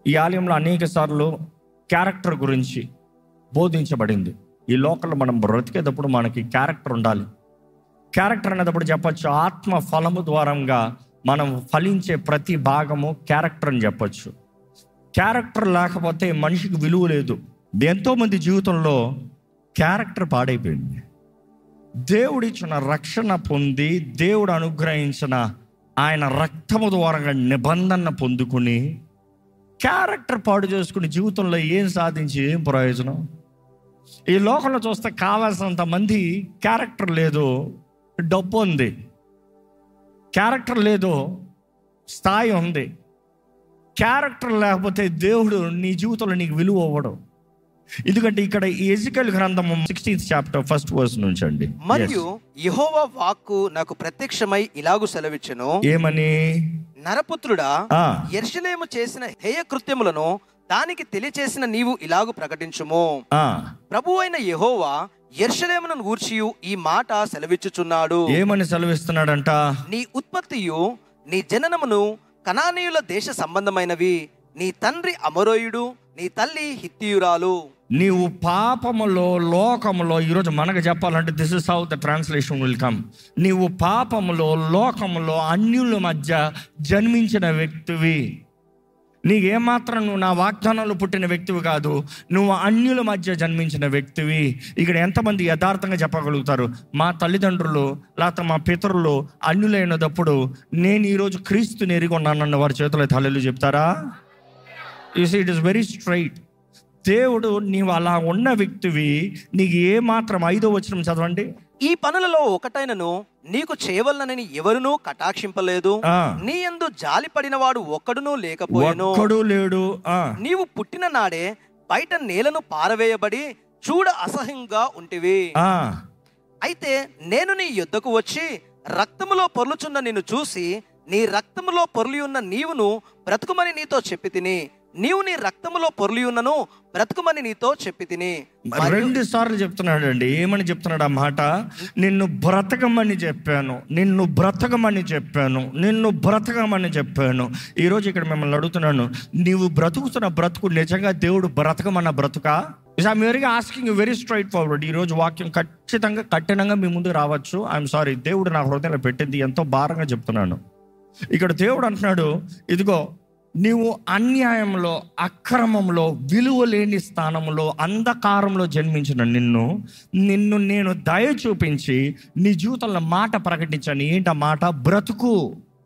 ఈ ఆలయంలో అనేక సార్లు క్యారెక్టర్ గురించి బోధించబడింది ఈ లోకల్లో మనం బ్రతికేటప్పుడు మనకి క్యారెక్టర్ ఉండాలి క్యారెక్టర్ అనేటప్పుడు చెప్పొచ్చు ఆత్మ ఫలము ద్వారంగా మనం ఫలించే ప్రతి భాగము క్యారెక్టర్ అని చెప్పొచ్చు క్యారెక్టర్ లేకపోతే మనిషికి విలువ లేదు ఎంతోమంది జీవితంలో క్యారెక్టర్ పాడైపోయింది దేవుడిచ్చిన రక్షణ పొంది దేవుడు అనుగ్రహించిన ఆయన రక్తము ద్వారా నిబంధన పొందుకుని క్యారెక్టర్ పాడు చేసుకుని జీవితంలో ఏం సాధించి ఏం ప్రయోజనం ఈ లోకంలో చూస్తే కావాల్సినంత మంది క్యారెక్టర్ లేదు డబ్బు ఉంది క్యారెక్టర్ లేదు స్థాయి ఉంది క్యారెక్టర్ లేకపోతే దేవుడు నీ జీవితంలో నీకు విలువ అవ్వడం ఎందుకంటే ఇక్కడ ఈ ఎజికల్ గ్రంథము సిక్స్టీన్త్ చాప్టర్ ఫస్ట్ వర్స్ నుంచి అండి మరియు యెహోవా వాక్కు నాకు ప్రత్యక్షమై ఇలాగు సెలవిచ్చెను ఏమని నరపుత్రుడా ఆ, ఎర్షలేము చేసిన హేయ కృత్యములను దానికి తెలియచేసిన నీవు ఇలాగు ప్రకటించుము ఆ, ప్రభు అయిన యెహోవా ఎర్షలేమును గూర్చియు ఈ మాట సెలవిచ్చుచున్నాడు ఏమని సెలవిస్తున్నాడంట నీ ఉత్పత్తియు నీ జననమును కనానీయుల దేశ సంబంధమైనవి నీ తండ్రి అమరోయుడు నీ తల్లి హిత్తియురాలు నీవు పాపములో లోకములో ఈరోజు మనకు చెప్పాలంటే this is how the translation will come నీవు పాపములో లోకములో అన్యుల మధ్య జన్మించిన వ్యక్తివి నీకు ఏమాత్రం నువ్వు నా వాగ్దానాలు పుట్టిన వ్యక్తివి కాదు నువ్వు అన్యుల మధ్య జన్మించిన వ్యక్తివి ఇక్కడ ఎంతమంది యథార్థంగా చెప్పగలుగుతారు మా తల్లిదండ్రులు లేకపోతే మా పితరులు అన్యులైనప్పుడు నేను ఈరోజు క్రీస్తుని ఎరిగి ఉన్నానన్న వారి చేతిలో తల్లిలు చెప్తారా you see it is very straight దేవుడు నీవు అలా ఉన్న వ్యక్తివి నీకు ఏ మాత్రం ఐదో వచనం చదవండి ఈ పనులలో ఒకటైనను నీకు చేయవలనని ఎవరునూ కటాక్షింపలేదు ఆ. నీ యందు జాలిపడినవాడు ఒక్కడునూ లేకపోయెను ఒక్కడు లేడు ఆ నీవు పుట్టిన నాడే బయట నేలను పారవేయబడి చూడ అసహ్యంగా ఉంటివి ఆ అయితే నేను నీ యుద్ధకు వచ్చి రక్తములో పొర్లుచున్న నిన్ను చూసి నీ రక్తములో పొర్లి ఉన్న నీవును బ్రతుకుమని నీతో చెప్పి తిని నీవు నీ రక్తములో పొర్లి ఉన్నను బ్రతుకుమని నీతో చెప్పి తిని రెండు సార్లు చెప్తున్నాడు అండి ఏమని చెప్తున్నాడు ఆ మాట నిన్ను బ్రతకమని చెప్పాను నిన్ను బ్రతకమని చెప్పాను నిన్ను బ్రతకమని చెప్పాను ఈరోజు ఇక్కడ మిమ్మల్ని అడుగుతున్నాను నీవు బ్రతుకుతున్న బ్రతుకు నిజంగా దేవుడు బ్రతకమన్న బ్రతుకా I'm very asking very straightforward ఈరోజు వాక్యం ఖచ్చితంగా కఠినంగా మీ ముందుకు రావచ్చు ఐఎమ్ సారీ దేవుడు నా హృదయంలో పెట్టింది ఎంతో భారంగా చెప్తున్నాను ఇక్కడ దేవుడు అంటున్నాడు ఇదిగో నీవు అన్యాయంలో అక్రమంలో విలువ లేని స్థానంలో అంధకారంలో జన్మించిన నిన్ను నిన్ను నేను దయ చూపించి నీ జీవితంలో మాట ప్రకటించాను ఏంటి ఆ మాట బ్రతుకు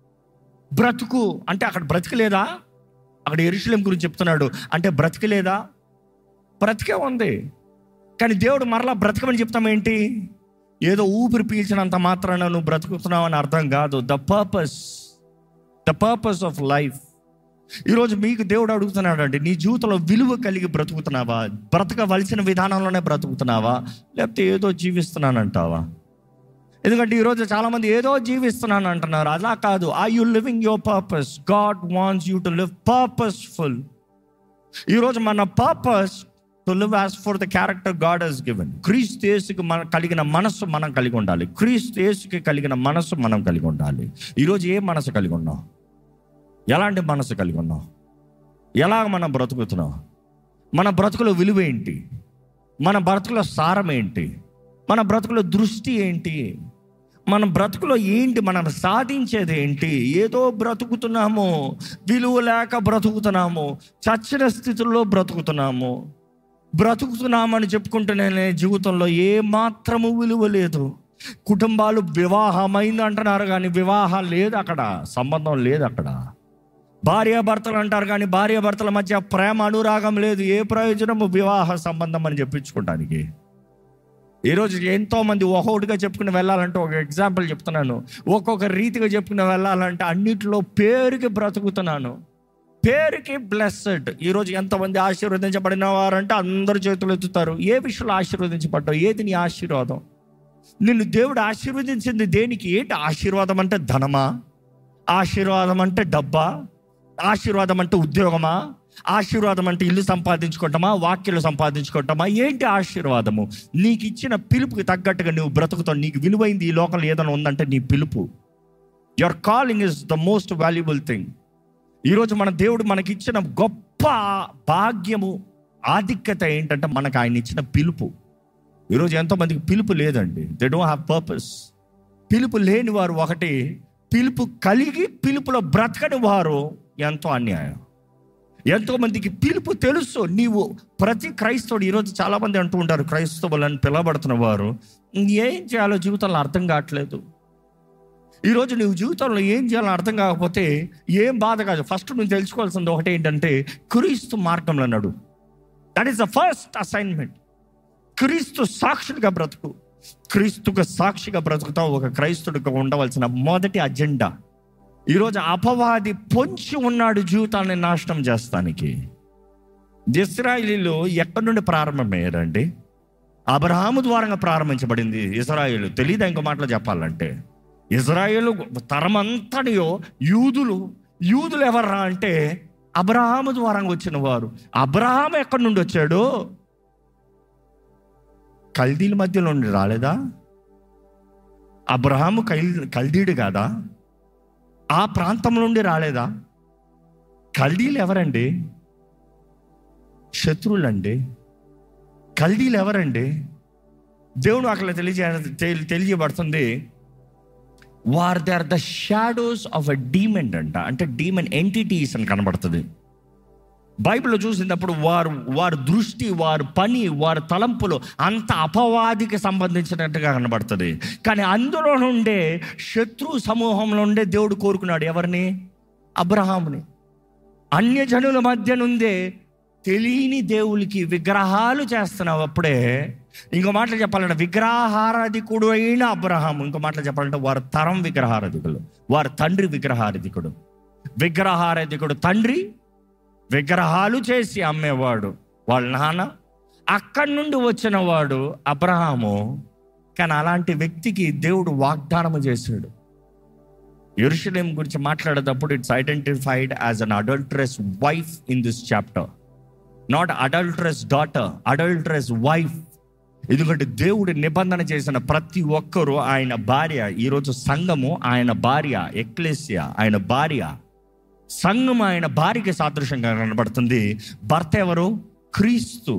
బ్రతుకు అంటే అక్కడ బ్రతికలేదా అక్కడ ఎరుశలేం గురించి చెప్తున్నాడు అంటే బ్రతికలేదా బ్రతికే ఉంది కానీ దేవుడు మరలా బ్రతకమని చెప్తామేంటి ఏదో ఊపిరి పీల్చినంత మాత్రాన నువ్వు బ్రతుకుతున్నావు అని అర్థం కాదు the purpose the purpose of life ఈరోజు మీకు దేవుడు అడుగుతున్నాడు అండి నీ జీవితంలో విలువ కలిగి బ్రతుకుతున్నావా బ్రతకవలసిన విధానంలోనే బ్రతుకుతున్నావా లేకపోతే ఏదో జీవిస్తున్నానంటావా ఎందుకంటే ఈరోజు చాలామంది ఏదో జీవిస్తున్నాను అంటున్నారు అలా కాదు I you living your purpose God wants you to live purposeful ఈరోజు మన purpose to live as for the character God he's given క్రీస్తు యేసుకి మన కలిగిన మనస్సు మనం కలిగి ఉండాలి క్రీస్తు యేసుకి కలిగిన మనస్సు మనం కలిగి ఉండాలి ఈరోజు ఏ మనసు కలిగి ఉన్నాం ఎలాంటి మనసు కలిగి ఉన్నాం ఎలాగ మనం బ్రతుకుతున్నాం మన బ్రతుకుల విలువ ఏంటి మన బ్రతుకుల సారం ఏంటి మన బ్రతుకుల దృష్టి ఏంటి మన బ్రతుకులో ఏంటి మనం సాధించేది ఏంటి ఏదో బ్రతుకుతున్నాము విలువ లేక బ్రతుకుతున్నాము చచ్చిన స్థితిలో బ్రతుకుతున్నాము బ్రతుకుతున్నామని చెప్పుకుంటేనే జీవితంలో ఏ మాత్రము విలువ లేదు కుటుంబాలు వివాహమైంది అంటున్నారు కానీ వివాహం లేదు అక్కడ సంబంధం లేదు అక్కడ భార్యాభర్తలు అంటారు కానీ భార్యాభర్తల మధ్య ప్రేమ అనురాగం లేదు ఏ ప్రయోజనము వివాహ సంబంధం అని చెప్పించుకోవడానికి ఈరోజు ఎంతో మంది ఒక్కొక్కటిగా చెప్పుకుని వెళ్ళాలంటే ఒక ఎగ్జాంపుల్ చెప్తున్నాను ఒక్కొక్క రీతిగా చెప్పుకుని వెళ్ళాలంటే అన్నిటిలో పేరుకి బ్రతుకుతున్నాను పేరుకి బ్లెస్సడ్ ఈరోజు ఎంతమంది ఆశీర్వదించబడిన వారంటే అందరు చేతులు ఎత్తుతారు ఏ విషయంలో ఆశీర్వదించబడ్డావు ఏది నీ ఆశీర్వాదం నిన్ను దేవుడు ఆశీర్వదించింది దేనికి ఏంటి ఆశీర్వాదం అంటే ధనమా ఆశీర్వాదం అంటే డబ్బా ఆశీర్వాదం అంటే ఉద్యోగమా ఆశీర్వాదం అంటే ఇల్లు సంపాదించుకోవటమా వాక్యలు సంపాదించుకోవటమా ఏంటి ఆశీర్వాదము నీకు ఇచ్చిన పిలుపుకి తగ్గట్టుగా నువ్వు బ్రతుకుతావు నీకు విలువైంది ఈ లోకంలో ఏదైనా ఉందంటే నీ పిలుపు your calling is the most valuable thing ఈరోజు మన దేవుడు మనకి ఇచ్చిన గొప్ప భాగ్యము ఆధిక్యత ఏంటంటే మనకు ఆయన ఇచ్చిన పిలుపు ఈరోజు ఎంతోమందికి పిలుపు లేదండి దే డోంట్ హ్యావ్ పర్పస్ పిలుపు లేని వారు ఒకటి పిలుపు కలిగి పిలుపులో బ్రతకని వారు ఎంతో అన్యాయం ఎంతో మందికి పిలుపు తెలుసు నీవు ప్రతి క్రైస్తవుడు ఈరోజు చాలా మంది అంటూ ఉంటారు క్రైస్తవులని పిలవబడుతున్న వారు ఏం చేయాలో జీవితంలో అర్థం కావట్లేదు ఈరోజు నువ్వు జీవితంలో ఏం చేయాలో అర్థం కాకపోతే ఏం బాధ కాదు ఫస్ట్ నువ్వు తెలుసుకోవాల్సింది ఒకటి ఏంటంటే క్రీస్తు మార్గంలో నడు that is the first assignment క్రీస్తు సాక్షిగా బ్రతుకు క్రీస్తుకు సాక్షిగా బ్రతుకుతావు ఒక క్రైస్తుడికి ఉండవలసిన మొదటి అజెండా ఈరోజు అపవాది పొంచి ఉన్నాడు జీవితాన్ని నాశనం చేస్తానికి ఇస్రాయిలీలు ఎక్కడి నుండి ప్రారంభమయ్యారండి అబ్రహాము ద్వారంగా ప్రారంభించబడింది ఇజ్రాయిల్ తెలియదు ఇంకో మాటలు చెప్పాలంటే ఇజ్రాయేల్ తరమంతటియో యూదులు యూదులు ఎవర్రా అంటే అబ్రహాము ద్వారంగా వచ్చిన వారు అబ్రహాం ఎక్కడి నుండి వచ్చాడు కల్దీల మధ్యలో నుండి రాలేదా అబ్రహాము కల్ కల్దీడు కాదా ఆ ప్రాంతం నుండి రాలేదా కల్దీలు ఎవరండి శత్రువులండి కల్దీలు ఎవరండి దేవుడు అక్కడ తెలియజే తెలి- తెలియజేయబడుతుంది war they are the shadows of a demon అంట అంటే డీమెన్ ఎంటిటీస్ అని కనబడుతుంది బైబిల్లో చూసినప్పుడు వారు వారి దృష్టి వారి పని వారి తలంపులు అంత అపవాదికి సంబంధించినట్టుగా కనబడుతుంది కానీ అందులో నుండే శత్రు సమూహంలో ఉండే దేవుడు కోరుకున్నాడు ఎవరిని అబ్రహాముని అన్యజనుల మధ్య నుండే తెలియని దేవునికి విగ్రహాలు చేస్తున్నావు అప్పుడే ఇంకో మాటలు చెప్పాలంటే విగ్రహారాధికుడు అయిన అబ్రహాం ఇంకో మాటలు చెప్పాలంటే వారి తరం విగ్రహారాధికులు వారి తండ్రి విగ్రహారాధికుడు విగ్రహారాధికుడు తండ్రి విగ్రహాలు చేసి అమ్మేవాడు వాళ్ళ నాన్న అక్కడి నుండి వచ్చిన వాడు అబ్రహాము కానీ అలాంటి వ్యక్తికి దేవుడు వాగ్దానము చేశాడు ఎరుషలేం గురించి మాట్లాడేటప్పుడు it's identified as an adulteress wife in this chapter not adulteress daughter adulteress wife ఎందుకంటే దేవుడు నిబంధన చేసిన ప్రతి ఒక్కరూ ఆయన భార్య ఈరోజు సంఘము ఆయన భార్య ఎక్లేసియా ఆయన భార్య సంఘం ఆయన భార్యకి సాదృశ్యంగా కనబడుతుంది భర్త ఎవరు క్రీస్తు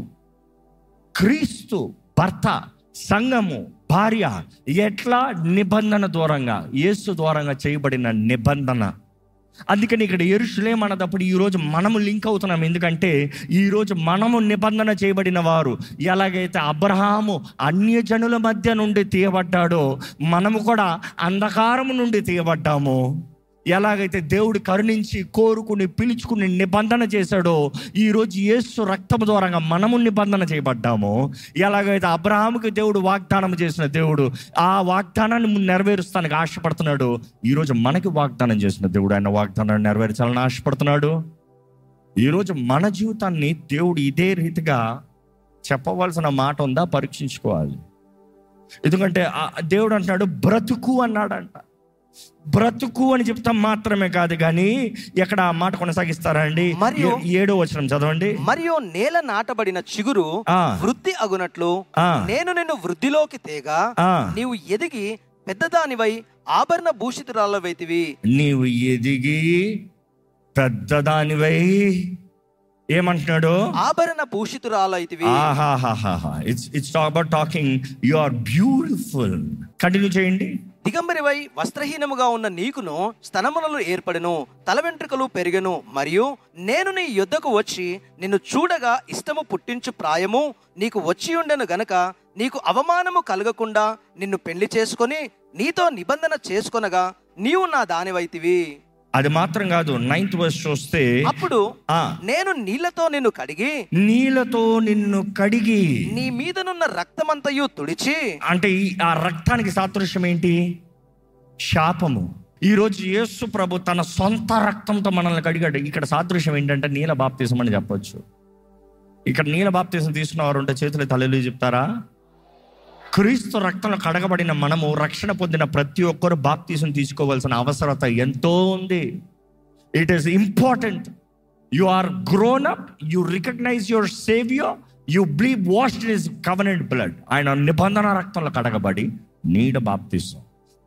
క్రీస్తు భర్త సంఘము భార్య ఎట్లా నిబంధన దూరంగా యేసు దూరంగా చేయబడిన నిబంధన అందుకని ఇక్కడ ఎరుషులేం అన్నదప్పుడు ఈరోజు మనము లింక్ అవుతున్నాం ఎందుకంటే ఈరోజు మనము నిబంధన చేయబడిన వారు ఎలాగైతే అబ్రహాము అన్యజనుల మధ్య నుండి తీయబడ్డాడో మనము కూడా అంధకారము నుండి తీయబడ్డాము ఎలాగైతే దేవుడు కరుణించి కోరుకుని పిలుచుకుని నిబంధన చేశాడో ఈరోజు యేసు రక్తము ద్వారంగా మనము నిబంధన చేయబడ్డాము ఎలాగైతే అబ్రహాముకి దేవుడు వాగ్దానం చేసిన దేవుడు ఆ వాగ్దానాన్ని నెరవేరుస్తానికి ఆశపడుతున్నాడు ఈరోజు మనకి వాగ్దానం చేసిన దేవుడు ఆయన వాగ్దానాన్ని నెరవేర్చాలని ఆశపడుతున్నాడు ఈరోజు మన జీవితాన్ని దేవుడు ఇదే రీతిగా చెప్పవలసిన మాట ఉందా పరీక్షించుకోవాలి ఎందుకంటే ఆ దేవుడు అంటున్నాడు బ్రతుకు అన్నాడంట బ్రతుకు అని చెప్తాం మాత్రమే కాదు కానీ ఎక్కడ ఆ మాట కొనసాగిస్తారా అండి మరియు- ఏ- ఏడో వచనం చదవండి మరియు నేల నాటబడిన చిగురు ఆ. వృద్ధి అగునట్లు ఆ. నేను నిన్ను వృద్ధిలోకి తేగా ఆ. నీవు ఎదిగి పెద్దదానివై ఆభరణ భూషితురాలవైతివి నీవు ఎదిగి పెద్దదానివై ఏమంటున్నాడు ఆభరణ భూషితురాలైతివి ఆహాహాహా it's it's about talking you are beautiful continue చేయండి దిగంబరివై వస్త్రహీనముగా ఉన్న నీకును స్తనమునలు ఏర్పడెను తల వెంట్రుకలు పెరిగెను మరియు నేను నీ యుద్ధకు వచ్చి నిన్ను చూడగా ఇష్టము పుట్టించు ప్రాయము నీకు వచ్చి ఉండెను గనక నీకు అవమానము కలగకుండా నిన్ను పెళ్లి చేసుకొని నీతో నిబంధన చేసుకొనగా నీవు నా దానివైతివి అది మాత్రం కాదు నైన్త్ వర్స్ చూస్తే అప్పుడు ఆ నేను నీళ్లతో నిన్ను కడిగి నీళ్ళతో నిన్ను కడిగి నీ మీదనున్న రక్తమంతయు తుడిచి అంటే ఈ ఆ రక్తానికి సాదృశ్యం ఏంటి శాపము ఈరోజు యేసు ప్రభు తన సొంత రక్తంతో మనల్ని కడిగాడు ఇక్కడ సాదృశ్యం ఏంటంటే నీల బాప్తీసం అని చెప్పొచ్చు ఇక్కడ నీల బాప్తీసం తీసుకున్న వారు ఉంటే చేతులు తల్లిలు చెప్తారా క్రీస్తు రక్తంలో కడగబడిన మనము రక్షణ పొందిన ప్రతి ఒక్కరు బాప్తీసం తీసుకోవాల్సిన అవసరత ఎంతో ఉంది it is important you are grown up you recognise your saviour you believe washed in is covenant blood ఆయన నిబంధన రక్తంలో కడగబడి నీడ బాప్తీసం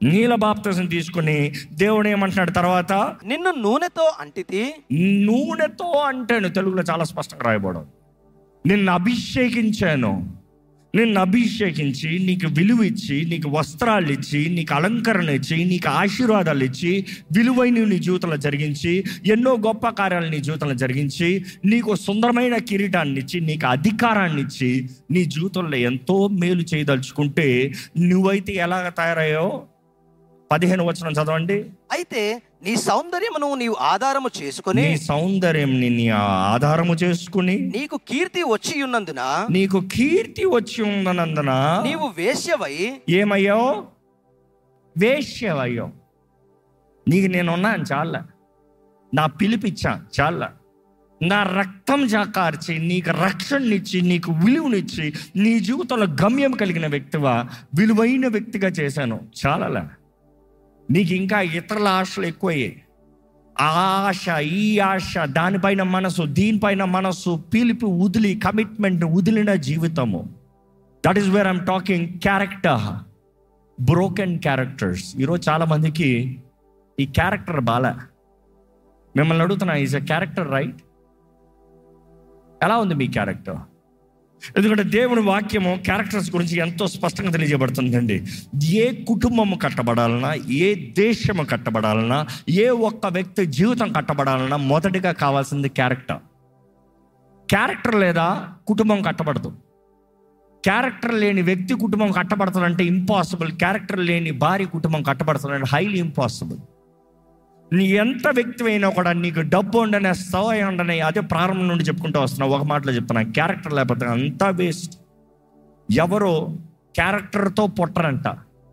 నీల బాప్తసం తీసుకుని దేవుడు ఏమంటున్నాడు తర్వాత నిన్ను నూనెతో అంటితి నూనెతో అంటాను తెలుగులో చాలా స్పష్టంగా రాయబడం నిన్ను అభిషేకించాను నిన్ను అభిషేకించి నీకు విలువ ఇచ్చి నీకు వస్త్రాలు ఇచ్చి నీకు అలంకరణ ఇచ్చి నీకు ఆశీర్వాదాలు ఇచ్చి విలువైన నీ జీవితంలో జరిగించి ఎన్నో గొప్ప కార్యాలు నీ జీవితంలో జరిగించి నీకు సుందరమైన కిరీటాన్ని ఇచ్చి నీకు అధికారాన్ని ఇచ్చి నీ జీవితంలో ఎంతో మేలు చేయదలుచుకుంటే నువ్వైతే ఎలాగ తయారయ్యో పదిహేను వచనం చదవండి అయితే నీ సౌందర్యమును నీవు ఆధారము చేసుకొని నీ సౌందర్యం నీ ఆధారము చేసుకుని నీకు కీర్తి వచ్చి ఉన్నందున నీకు కీర్తి వచ్చి ఉందనందున నీవు వేశ్యవై ఏమయ్యో వేశ్యవయ్యో నీకు నేనున్నాను చాలా నా పిలిపిచ్చా చాలా నా రక్తం జాకార్చి నీకు రక్షణనిచ్చి నీకు విలువనిచ్చి నీ జీవితంలో గమ్యం కలిగిన వ్యక్తివా విలువైన వ్యక్తిగా చేశాను చాలాలే నీకు ఇంకా ఇతరుల ఆశలు ఎక్కువయ్యాయి ఆ ఆశ ఈ ఆశ దానిపైన మనసు దీనిపైన మనసు పిలిపి వదిలి కమిట్మెంట్ వదిలిన జీవితము that is where I'm talking character broken characters ఈరోజు చాలా మందికి ఈ క్యారెక్టర్ బాలే మిమ్మల్ని అడుగుతున్నా ఈజ్ అ క్యారెక్టర్ రైట్ ఎలా ఉంది మీ క్యారెక్టర్ ఎందుకంటే దేవుని వాక్యము క్యారెక్టర్స్ గురించి ఎంతో స్పష్టంగా తెలియజేయబడుతుందండి ఏ కుటుంబము కట్టబడాలన్నా ఏ దేశము కట్టబడాలన్నా ఏ ఒక్క వ్యక్తి జీవితం కట్టబడాలన్నా మొదటిగా కావాల్సింది క్యారెక్టర్ క్యారెక్టర్ లేదా కుటుంబం కట్టబడదు క్యారెక్టర్ లేని వ్యక్తి కుటుంబం కట్టబడుతుందంటే ఇంపాసిబుల్ క్యారెక్టర్ లేని భార్య కుటుంబం కట్టబడుతుందంటే హైలీ ఇంపాసిబుల్ నీ ఎంత వ్యక్తి అయినా కూడా నీకు డబ్బు ఉండనే స్థాయి ఉండనే అదే ప్రారంభం నుండి చెప్పుకుంటూ వస్తున్నావు ఒక మాటలో చెప్తున్నా క్యారెక్టర్ లేకపోతే అంతా వేస్ట్ ఎవరో క్యారెక్టర్తో పుట్టరంట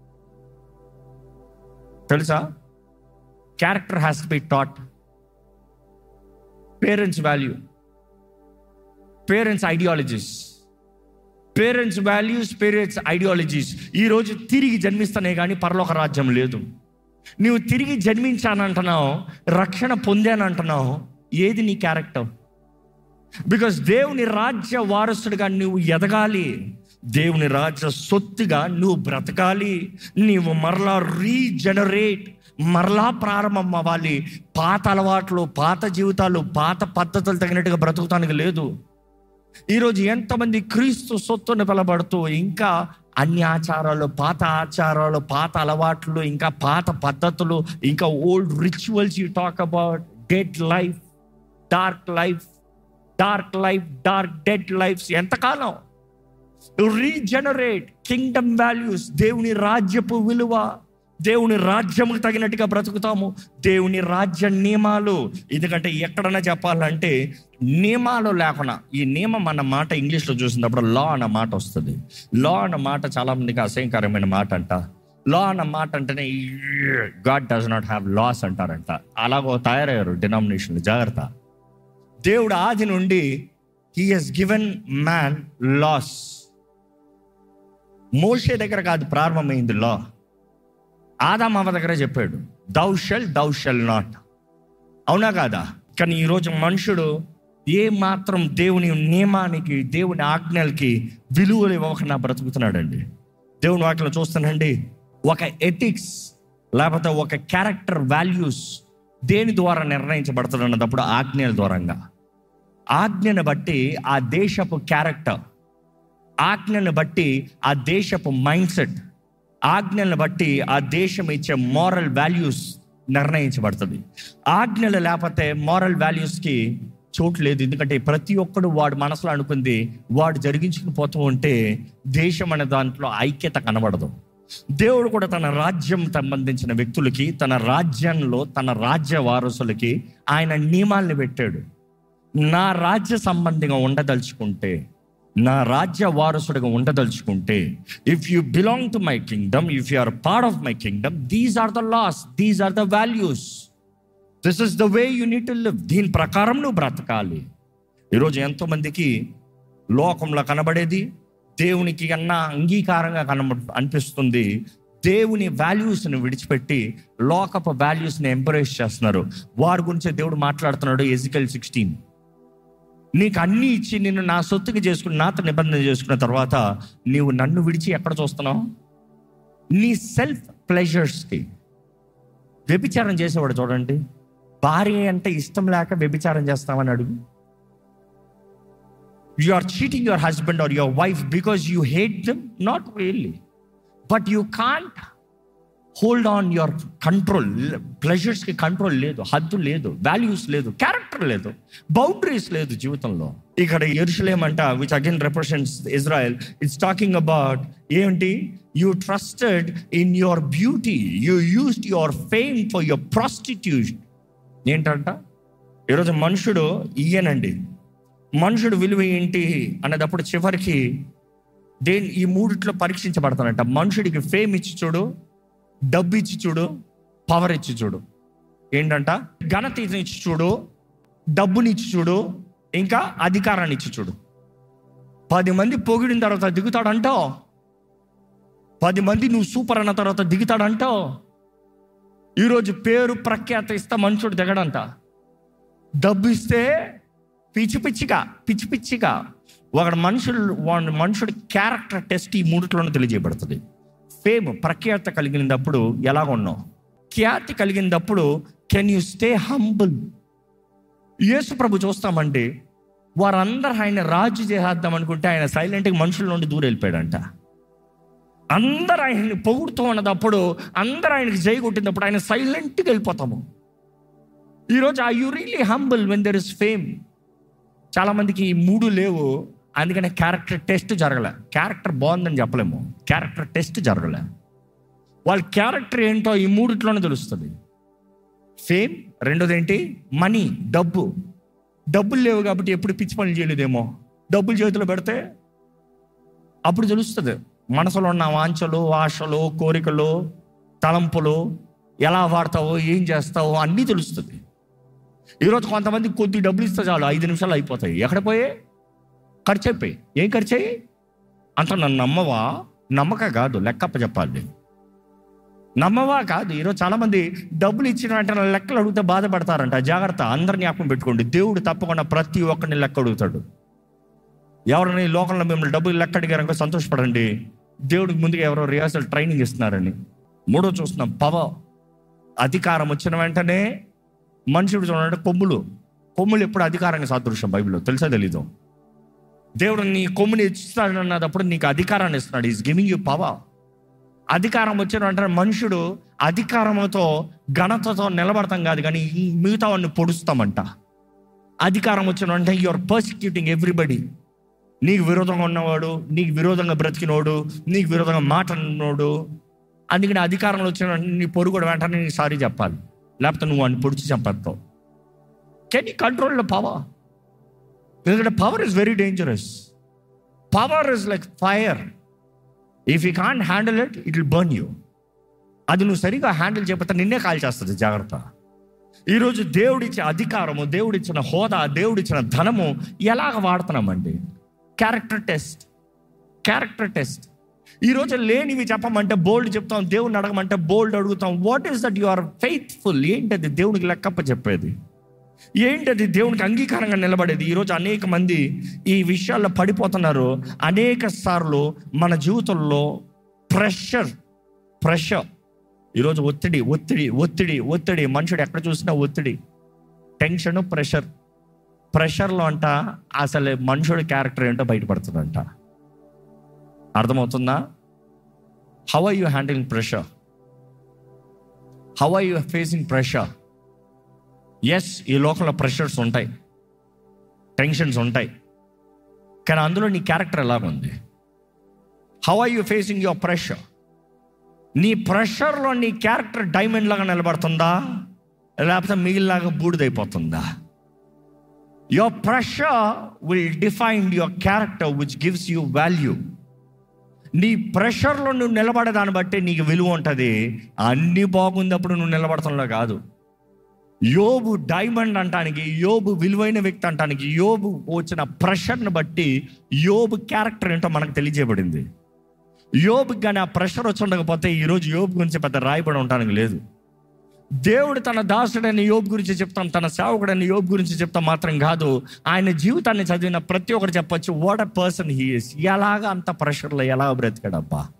తెలుసా character has to be taught parents value parents ideologies parents values parents ideologies ఈరోజు తిరిగి జన్మిస్తానే కానీ పరలోక రాజ్యం లేదు నువ్వు తిరిగి జన్మించానంటున్నావు రక్షణ పొందానంటున్నావు ఏది నీ క్యారెక్టర్ బికాస్ దేవుని రాజ్య వారసుడిగా నువ్వు ఎదగాలి దేవుని రాజ్య సొత్తుగా నువ్వు బ్రతకాలి నీవు మరలా రీజనరేట్ మరలా ప్రారంభం అవ్వాలి పాత అలవాట్లు పాత జీవితాలు పాత పద్ధతులు తగినట్టుగా బ్రతుకుతానికి లేదు ఈరోజు ఎంతమంది క్రీస్తు సొత్తుని పిలబడుతూ ఇంకా అన్ని ఆచారాలు పాత ఆచారాలు పాత అలవాట్లు ఇంకా పాత పద్ధతులు ఇంకా old rituals you talk about dead life dark life dark life dark dead lifes ఎంతకాలం రీజనరేట్ కింగ్డమ్ వాల్యూస్ దేవుని రాజ్యపు విలువ దేవుని రాజ్యముకు తగినట్టుగా బ్రతుకుతాము దేవుని రాజ్య నియమాలు ఎందుకంటే ఎక్కడన్నా చెప్పాలంటే నియమాలు లేకుండా ఈ నియమం అన్న మాట ఇంగ్లీష్లో చూసినప్పుడు లా అన్న మాట వస్తుంది లా అన్న మాట చాలా మందికి అసహ్యకరమైన మాట అంట లా అన్న మాట అంటేనే God does not have laws అంటారంట అలాగో తయారయ్యారు డినామినేషన్ జాగ్రత్త దేవుడు ఆది నుండి he he's given man laws మోషే దగ్గర కాదు ప్రారంభమైంది లా ఆదామావ దగ్గర చెప్పాడు thou shall thou shall not అవునా కాదా కానీ ఈరోజు మనుషుడు ఏ మాత్రం దేవుని నియమానికి దేవుని ఆజ్ఞలకి విలువలు ఇవ్వకుండా బ్రతుకుతున్నాడండి దేవుని వాటిలో చూస్తానండి ఒక ఎథిక్స్ లేకపోతే ఒక క్యారెక్టర్ వాల్యూస్ దేని ద్వారా నిర్ణయించబడుతుంది అన్నప్పుడు ఆజ్ఞల ద్వారంగా ఆజ్ఞను బట్టి ఆ దేశపు క్యారెక్టర్ ఆజ్ఞను బట్టి ఆ దేశపు మైండ్ సెట్ ఆజ్ఞలను బట్టి ఆ దేశం ఇచ్చే మారల్ వాల్యూస్ నిర్ణయించబడుతుంది ఆజ్ఞలు లేకపోతే మారల్ వాల్యూస్కి చోటు లేదు ఎందుకంటే ప్రతి ఒక్కడు వాడు మనసులో అనుకుంది వాడు జరిగించుకుని పోతూ ఉంటే దేశం అనే దాంట్లో ఐక్యత కనబడదు దేవుడు కూడా తన రాజ్యం సంబంధించిన వ్యక్తులకి తన రాజ్యంలో తన రాజ్య వారసులకి ఆయన నియమాల్ని పెట్టాడు నా రాజ్య సంబంధిగా ఉండదలుచుకుంటే నా రాజ్య వారసుడిగా ఉండదలుచుకుంటే if you belong to my kingdom if you are part of my kingdom these are the laws these are the values this is the way you need to live దీని ప్రకారం నువ్వు బ్రతకాలి ఈరోజు ఎంతోమందికి లోకంలో కనబడేది దేవునికి కన్నా అంగీకారంగా కనబ అనిపిస్తుంది దేవుని వాల్యూస్ని విడిచిపెట్టి లోకపు వాల్యూస్ని ఎంకరేజ్ చేస్తున్నారు వారి గురించే దేవుడు మాట్లాడుతున్నాడు ఎజికల్ సిక్స్టీన్ నీకు అన్నీ ఇచ్చి నిన్ను నా సొత్తుకి చేసుకుని నాతో నిబంధన చేసుకున్న తర్వాత నీవు నన్ను విడిచి ఎక్కడ చూస్తున్నావు నీ సెల్ఫ్ ప్లెజర్స్కి వ్యభిచారం చేసేవాడు చూడండి భార్య అంటే ఇష్టం లేక వ్యభిచారం చేస్తామని అడుగు you are cheating your husband or your wife because you hate them not really but you can't hold on your control ప్లెజర్స్కి కంట్రోల్ లేదు హద్దు లేదు వాల్యూస్ లేదు క్యారెక్టర్ లేదు బౌండరీస్ లేదు జీవితంలో ఇక్కడ ఎరుసలేం అంట which again represents Israel it's talking about ఏంటి you trusted in your beauty you used your fame for your prostitution ఏంటంట ఈరోజు మనుషుడు ఇయ్యనండి మనుషుడు విలువ ఏంటి అనేటప్పుడు చివరికి దేని ఈ మూడిట్లో పరీక్షించబడతానంట మనుషుడికి ఫేమ్ ఇచ్చి చూడు డబ్బు ఇచ్చి చూడు పవర్ ఇచ్చి చూడు ఏంటంట ఘనత ఇచ్చి చూడు డబ్బుని ఇచ్చి చూడు ఇంకా అధికారాన్ని ఇచ్చి చూడు పది మంది పొగిడిన తర్వాత దిగుతాడంటావు పది మంది నువ్వు సూపర్ అన్న తర్వాత దిగుతాడంటావు ఈరోజు పేరు ప్రఖ్యాత ఇస్తా మనుషుడు దిగడంట డబ్బు ఇస్తే పిచ్చి పిచ్చిగా పిచ్చి పిచ్చిగా ఒకడు మనుషులు వాడి మనుషుడి క్యారెక్టర్ టెస్ట్ ఈ మూడిట్లోనే తెలియజేయబడుతుంది ఫేమ్ ప్రఖ్యాత కలిగినప్పుడు ఎలా ఉన్నావు ఖ్యాతి కలిగినప్పుడు కెన్ యూ స్టే హంబుల్ యేసు ప్రభు చూస్తామండి వారందరూ ఆయన రాజు చేసేద్దాం అనుకుంటే ఆయన సైలెంట్గా మనుషుల నుండి దూరం వెళ్ళిపోయాడంట అందరు ఆయన్ని పొగుడుతూ ఉన్నదప్పుడు అందరు ఆయనకి జై కొట్టినప్పుడు ఆయన సైలెంట్గా వెళ్ళిపోతాము ఈరోజు ఆ you really humble when there is fame చాలామందికి ఈ మూడు లేవు అందుకనే క్యారెక్టర్ టెస్ట్ జరగలే క్యారెక్టర్ బాగుందని చెప్పలేము క్యారెక్టర్ టెస్ట్ జరగలే వాళ్ళ క్యారెక్టర్ ఏంటో ఈ మూడిట్లోనే తెలుస్తుంది ఫేమ్ రెండోది ఏంటి మనీ డబ్బు డబ్బులు లేవు కాబట్టి ఎప్పుడు పిచ్చి పనులు చేయలేదేమో డబ్బులు చేతిలో పెడితే అప్పుడు తెలుస్తుంది మనసులో ఉన్న వాంఛలు ఆశలు కోరికలు తలంపులు ఎలా వాడతావో ఏం చేస్తావో అన్నీ తెలుస్తుంది ఈరోజు కొంతమంది కొద్ది డబ్బులు ఇస్తే చాలు ఐదు నిమిషాలు అయిపోతాయి ఎక్కడ పోయే ఖర్చు అయిపోయి ఏం ఖర్చు అయ్యి అంత నన్ను నమ్మవా నమ్మక కాదు లెక్కప్ప చెప్పాలి నమ్మవా కాదు ఈరోజు చాలామంది డబ్బులు ఇచ్చిన వెంటనే లెక్కలు అడిగితే బాధపడతారంట జాగ్రత్త అందరిని జ్ఞాపకం పెట్టుకోండి దేవుడు తప్పకుండా ప్రతి ఒక్కరిని లెక్క అడుగుతాడు ఎవరిని ఈ లోకంలో మిమ్మల్ని డబ్బులు లెక్క అడిగారనుకో సంతోషపడండి దేవుడికి ముందుగా ఎవరో రిహార్సల్ ట్రైనింగ్ ఇస్తున్నారని మూడో చూస్తున్నాం పవర్ అధికారం వచ్చిన వెంటనే మనుషుడు చూడండి కొమ్ములు కొమ్ములు ఎప్పుడు అధికారంగా సాదృశ్యం బైబిల్లో తెలుసా తెలీదు దేవుడు నీ కొమ్ముని ఇస్తాడు అన్నప్పుడు నీకు అధికారాన్ని ఇస్తున్నాడు ఈజ్ గివింగ్ యూ పవర్ అధికారం వచ్చిన వెంటనే మనుషుడు అధికారంతో ఘనతతో నిలబడతాం కాదు కానీ ఈ మిగతా వాడిని పొడుస్తామంట అధికారం వచ్చిన వెంటనే యువర్ పర్సిక్యూటింగ్ ఎవ్రీబడి నీకు విరోధంగా ఉన్నవాడు నీకు విరోధంగా బ్రతికినోడు నీకు విరోధంగా మాట్లాడినోడు అందుకని అధికారంలో వచ్చిన వెంటనే నీ పొరుగుడు వెంటనే నీ సారీ చెప్పాలి లేకపోతే నువ్వు వాడిని పొడిచి చంపేస్తావు can you control the power ఎందుకంటే power is very dangerous power is like fire if you can't handle it it will burn you అది నువ్వు సరిగా హ్యాండిల్ చేయకపోతే నిన్నే కాల్ చేస్తుంది జాగ్రత్త ఈరోజు దేవుడిచ్చే అధికారము దేవుడిచ్చిన హోదా దేవుడిచ్చిన ధనము ఎలాగ వాడుతున్నామండి క్యారెక్టర్ టెస్ట్ క్యారెక్టర్ టెస్ట్ ఈరోజు లేనివి చెప్పమంటే బోల్డ్ చెప్తాం దేవుడిని అడగమంటే బోల్డ్ అడుగుతాం what is that you are faithful ఏంటది దేవునికి లెక్కప్ప చెప్పేది ఏంటది దేవునికి అంగీకారంగా నిలబడేది ఈరోజు అనేక మంది ఈ విషయాల్లో పడిపోతున్నారు అనేక సార్లు మన జీవితంలో ప్రెషర్ ప్రెషర్ ఈరోజు ఒత్తిడి ఒత్తిడి ఒత్తిడి ఒత్తిడి మనుషుడు ఎక్కడ చూసినా ఒత్తిడి టెన్షన్ ప్రెషర్ ప్రెషర్లో అంట అసలు మనుషుడి క్యారెక్టర్ ఏంటో బయటపడుతుందంట అర్థమవుతుందా how are you handling pressure how are you facing pressure yes ఈ లోకంలో ప్రెషర్స్ ఉంటాయి టెన్షన్స్ ఉంటాయి కానీ అందులో నీ క్యారెక్టర్ ఎలా ఉంది how are you facing your pressure నీ ప్రెషర్లో నీ క్యారెక్టర్ డైమండ్ లాగా నిలబడుతుందా లేకపోతే మిగిలిలాగా బూడిదైపోతుందా your pressure will define your character which gives you value నీ ప్రెషర్లో నువ్వు నిలబడే దాన్ని బట్టి నీకు విలువ ఉంటుంది అన్నీ బాగుందప్పుడు నువ్వు నిలబడతంలో కాదు యోబు డైమండ్ అంటానికి యోబు విలువైన వ్యక్తి అంటానికి యోబు వచ్చిన ప్రెషర్ని బట్టి యోబు క్యారెక్టర్ ఏంటో మనకు తెలియజేయబడింది యోబుకి కానీ ఆ ప్రెషర్ వచ్చి ఉండకపోతే ఈరోజు యోబు గురించి పెద్ద రాయబడి ఉండడానికి లేదు దేవుడు తన దాసుడని యోబు గురించి చెప్తాం తన సేవకుడని యోబు గురించి చెప్తాం మాత్రం కాదు ఆయన జీవితాన్ని చదివిన ప్రతి ఒక్కరు చెప్పొచ్చు వాట్ అ పర్సన్ హీఈస్ ఎలాగ అంత ప్రెషర్లో ఎలా బ్రతికాడబ్బా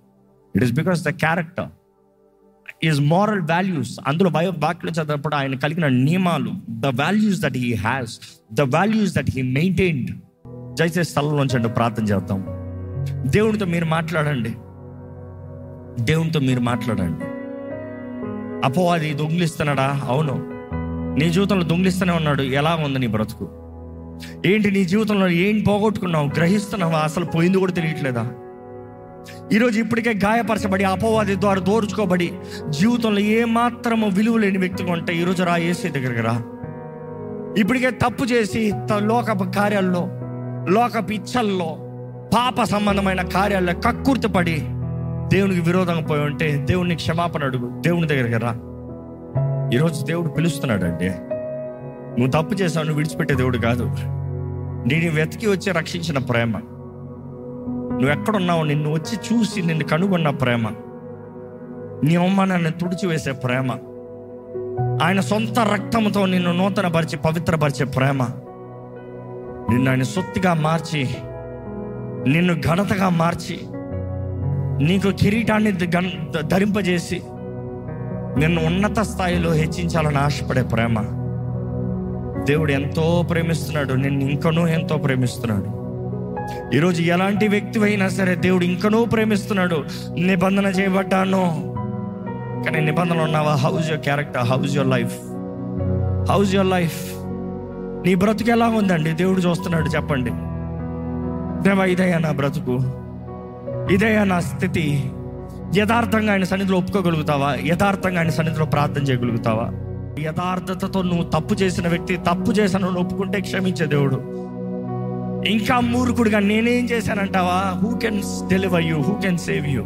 it is because the character is moral values అందులో బయో వాక్యం చదివినప్పుడు ఆయన కలిగిన నియమాలు the values that he has the values that he maintained దయచేసి స్థలంలోంచి అంటే ప్రార్థన చేద్దాం దేవునితో మీరు మాట్లాడండి దేవునితో మీరు మాట్లాడండి అపో అది దొంగిలిస్తున్నాడా అవును నీ జీవితంలో దొంగిలిస్తూనే ఉన్నాడు ఎలా ఉంది నీ బ్రతుకు ఏంటి నీ జీవితంలో ఏం పోగొట్టుకున్నావు గ్రహిస్తున్నావా అసలు పోయింది కూడా తెలియట్లేదా ఈరోజు ఇప్పటికే గాయపరచబడి అపవాది ద్వారా దోరుచుకోబడి జీవితంలో ఏ మాత్రము విలువ లేని వ్యక్తిగా ఉంటే ఈరోజు రా ఏసీ దగ్గరికి రా ఇప్పటికే తప్పు చేసి త- లోకపు కార్యాల్లో లోకపు ఇచ్చల్లో పాప సంబంధమైన కార్యాల్లో కక్కుర్తి పడి దేవునికి విరోధంగా పోయి ఉంటే దేవుని క్షమాపణ అడుగు దేవుని దగ్గరికి రా ఈరోజు దేవుడు పిలుస్తున్నాడండి నువ్వు తప్పు చేసావు నువ్వు విడిచిపెట్టే దేవుడు కాదు నేను వెతికి వచ్చి రక్షించిన ప్రేమ నువ్వు ఎక్కడున్నావు నిన్ను వచ్చి చూసి నిన్ను కనుగొన్న ప్రేమ నీ అవమానాన్ని తుడిచివేసే ప్రేమ ఆయన సొంత రక్తంతో నిన్ను నూతనపరిచి పవిత్రపరిచే ప్రేమ నిన్ను ఆయన సొత్తుగా మార్చి నిన్ను ఘనతగా మార్చి నీకు కిరీటాన్ని ద- గన్- ద- ధరింపజేసి నిన్ను ఉన్నత స్థాయిలో హెచ్చించాలని ఆశపడే ప్రేమ దేవుడు ఎంతో ప్రేమిస్తున్నాడు నిన్ను ఇంకనూ ఎంతో ప్రేమిస్తున్నాడు ఈరోజు ఎలాంటి వ్యక్తి అయినా సరే దేవుడు ఇంకనూ ప్రేమిస్తున్నాడు నిబంధన చేయబడ్డాను కానీ నిబంధనలు ఉన్నావా how's your character how's your life how's your life నీ బ్రతుకు ఎలా ఉందండి దేవుడు చూస్తున్నాడు చెప్పండి దేవా ఇదయ్యా నా బ్రతుకు ఇదయ్యా నా స్థితి యథార్థంగా ఆయన సన్నిధిలో ఒప్పుకోగలుగుతావా యథార్థంగా ఆయన సన్నిధిలో ప్రార్థన చేయగలుగుతావా యథార్థతతో నువ్వు తప్పు చేసిన వ్యక్తి తప్పు చేసిన నువ్వు ఒప్పుకుంటే క్షమించే దేవుడు ఇంకా మూర్ఖుడిగా నేనేం చేశానంటావా who can deliver you who can save you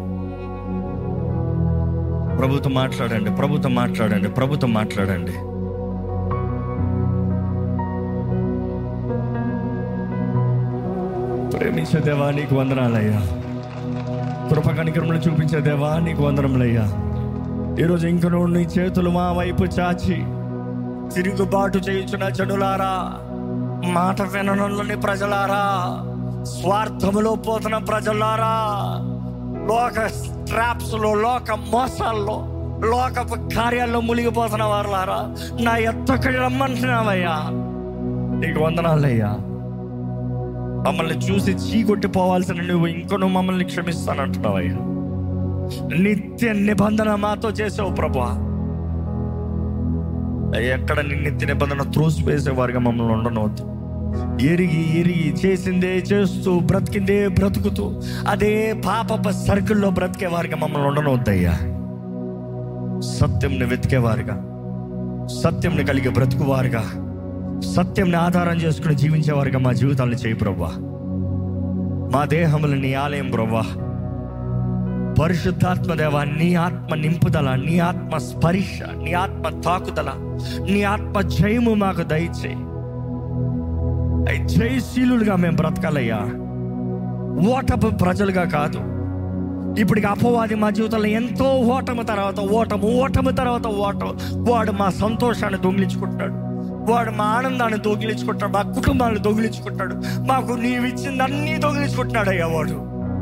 ప్రభుత్వం మాట్లాడండి ప్రభుత్వం మాట్లాడండి ప్రభుత్వం మాట్లాడండి ప్రేమించే దేవా నీకు వందనాలయ్యా కృప కనికరములు చూపించే దేవా నీకు వందనములయ్యా ఈరోజు ఇంకను నీ చేతులు మా వైపు చాచి తిరుగుబాటు చేయుచున్న జనులారా మాట విననులని ప్రజలారా స్వార్థములో పోతున్న ప్రజలారా లోక ట్రాప్స్ లో లోక మోసాల్లో లోకపు కార్యాల్లో మునిగిపోతున్న వారులారా నా ఎత్తకి రమ్మంటున్నావయ్యా నీకు వందనాలయ్యా మమ్మల్ని చూసి చీకొట్టిపోవాల్సిన నువ్వు ఇంకొను మమ్మల్ని క్షమిస్తానంటున్నావయ్యా నిత్య నిబంధన మాతో చేసావు ప్రభా ఎక్కడ నీ నిత్య నిబంధన త్రోసివేసేవారుగా మమ్మల్ని ఉండనవద్దు ఎరిగి ఎరిగి చేసిందే చేస్తూ బ్రతికిందే బ్రతుకుతూ అదే పాపప సర్కిల్లో బ్రతికేవారుగా మమ్మల్ని ఉండనవద్దయ్యా సత్యంని వెతికేవారుగా సత్యంని కలిగి బ్రతుకువారుగా సత్యంని ఆధారం చేసుకుని జీవించేవారుగా మా జీవితాలను చేయి ప్రభా మా దేహములు నీ ఆలయం ప్రభా పరిశుద్ధాత్మ దేవ నీ ఆత్మ నింపుదల నీ ఆత్మ స్పర్శ నీ ఆత్మ తాకుదల నీ ఆత్మ జయము మాకు దయచేయి అయి జయశీలులుగా మేము బ్రతకాలయ్యా ఓటపు ప్రజలుగా కాదు ఇప్పటికి అపవాది మా జీవితంలో ఎంతో ఓటమి తర్వాత ఓటము ఓటమి తర్వాత ఓటం వాడు మా సంతోషాన్ని దొంగిలించుకుంటున్నాడు వాడు మా ఆనందాన్ని దొంగిలించుకుంటాడు మా కుటుంబాన్ని దొంగిలించుకుంటాడు మాకు నీవు ఇచ్చింది అన్నీ దొంగిలించుకుంటున్నాడు అయ్యా వాడు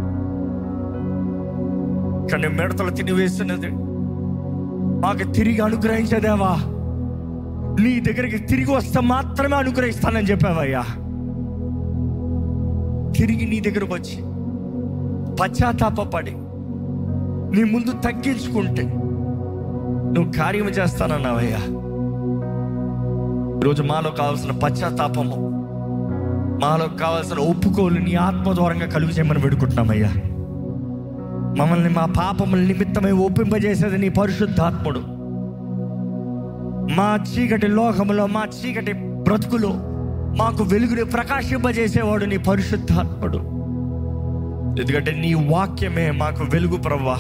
కానీ మిడతలు తినివేస్తున్నది మాకు తిరిగి అనుగ్రహించేదేవా నీ దగ్గరికి తిరిగి వస్తే మాత్రమే అనుగ్రహిస్తానని చెప్పావయ్యా తిరిగి నీ దగ్గరకు వచ్చి పశ్చాత్తాపడి నీ ముందు తగ్గించుకుంటే నువ్వు కార్యం చేస్తానన్నావయ్యా ఈరోజు మాలో కావాల్సిన పశ్చాత్తాపము మాలో కావాల్సిన ఒప్పుకోలు నీ ఆత్మ ద్వారంగా కలుగు చేయమని వేడుకుంటున్నామయ్యా మమ్మల్ని మా పాపముల నిమిత్తమై ఒప్పింపజేసేది నీ పరిశుద్ధాత్ముడు మా చీకటి లోకములో మా చీకటి బ్రతుకులో మాకు వెలుగుని ప్రకాశింపజేసేవాడు నీ పరిశుద్ధాత్ముడు ఎందుకంటే నీ వాక్యమే మాకు వెలుగు ప్రవ్వా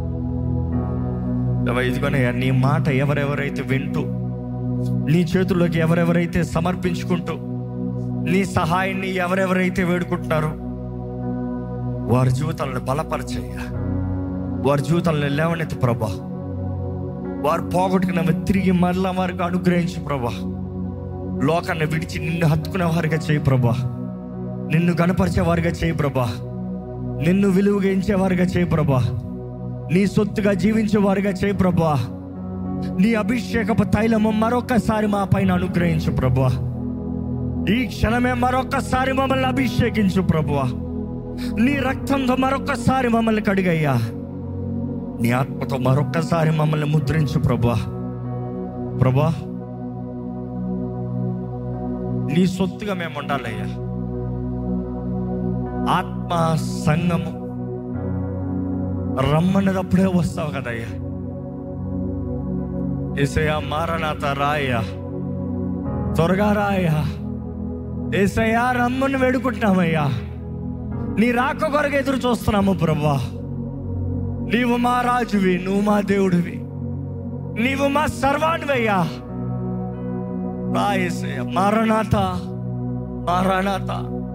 ఇదిగోనయ్యా నీ మాట ఎవరెవరైతే వింటూ నీ చేతుల్లోకి ఎవరెవరైతే సమర్పించుకుంటూ నీ సహాయాన్ని ఎవరెవరైతే వేడుకుంటున్నారో వారి జీవితాలను బలపరచయ్యా వారి జీవితాలను లేవనెత్తి ప్రభా వారు పోగొట్టుకున్నవి తిరిగి మరలా వారికి అనుగ్రహించు ప్రభా లోకాన్ని విడిచి నిన్ను హత్తుకునే వారిగా చేయి ప్రభా నిన్ను గనపరిచే వారిగా చేయి ప్రభా నిన్ను విలువగించే వారిగా చేయి ప్రభా నీ సొత్తుగా జీవించే వారిగా చేయి ప్రభా నీ అభిషేకపు తైలము మరొకసారి మా పైన అనుగ్రహించు ప్రభా ఈ క్షణమే మరొకసారి మమ్మల్ని అభిషేకించు ప్రభువా నీ రక్తంతో మరొకసారి మమ్మల్ని కడిగయ్యా నీ ఆత్మతో మరొకసారి మమ్మల్ని ముద్రించు ప్రభా ప్రభా నీ సొత్తుగా మేము ఉండాలయ్యా ఆత్మ సంగము రమ్మన్నదప్పుడే వస్తావు కదయ్యా ఏసయ్యా మారనాథ రాయ్యా త్వరగా రాయ్యా ఏసయ్యా రమ్మని వేడుకుంటున్నామయ్యా నీ రాక కొరకు ఎదురు చూస్తున్నాము ప్రభా నీవు మా రాజువి నువ్వు మా దేవుడివి నీవు మా సర్వానివయ్యా రా యేసయ్య మారనాథ మారనాథ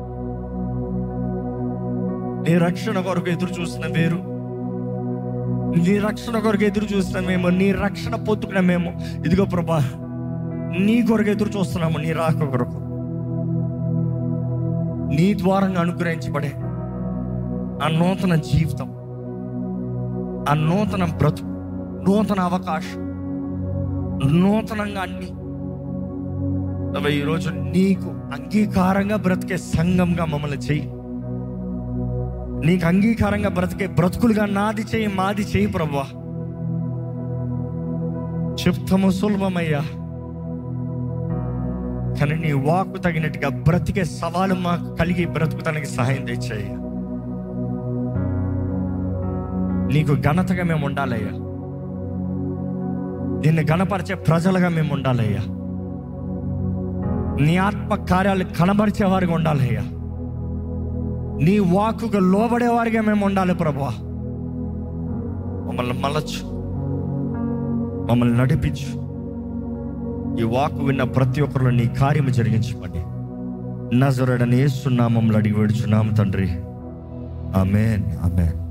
నీ రక్షణ కొరకు ఎదురు చూసిన వేరు నీ రక్షణ కొరకు ఎదురు చూస్తున్న మేము నీ రక్షణ పొత్తుకున్న మేము ఇదిగో ప్రభా నీ కొరకు ఎదురు చూస్తున్నాము నీ రాక కొరకు నీ ద్వారంగా అనుగ్రహించబడే ఆ నూతన జీవితం ఆ నూతన బ్రతుకు నూతన అవకాశం నూతనంగా అన్ని అవి ఈరోజు నీకు అంగీకారంగా బ్రతికే సంఘంగా మమ్మల్ని చెయ్యి నీకు అంగీకారంగా బ్రతికే బ్రతుకులుగా నాది చేయి మాది చేయి ప్రభా చెప్తాము సులభమయ్యా కానీ నీ వాకు తగినట్టుగా బ్రతికే సవాలు మాకు కలిగి బ్రతుకుతానికి సహాయం తెచ్చాయ్యా నీకు ఘనతగా మేము ఉండాలయ్యా నిన్ను గణపరిచే ప్రజలుగా మేము ఉండాలయ్యా నీ ఆత్మ కార్యాలు కనబరిచే వారిగా ఉండాలయ్యా నీ వాకుకు లోబడే వారిగా మేము ఉండాలి ప్రభా మమ్మల్ని మలచు మమ్మల్ని నడిపించు ఈ వాకు విన్న ప్రతి ఒక్కరిలో నీ కార్యము జరిగించమని నజరడని ఏస్తున్నామమ్మలు అడిగి వేడుచున్నాము తండ్రి ఆమెన్ ఆమెన్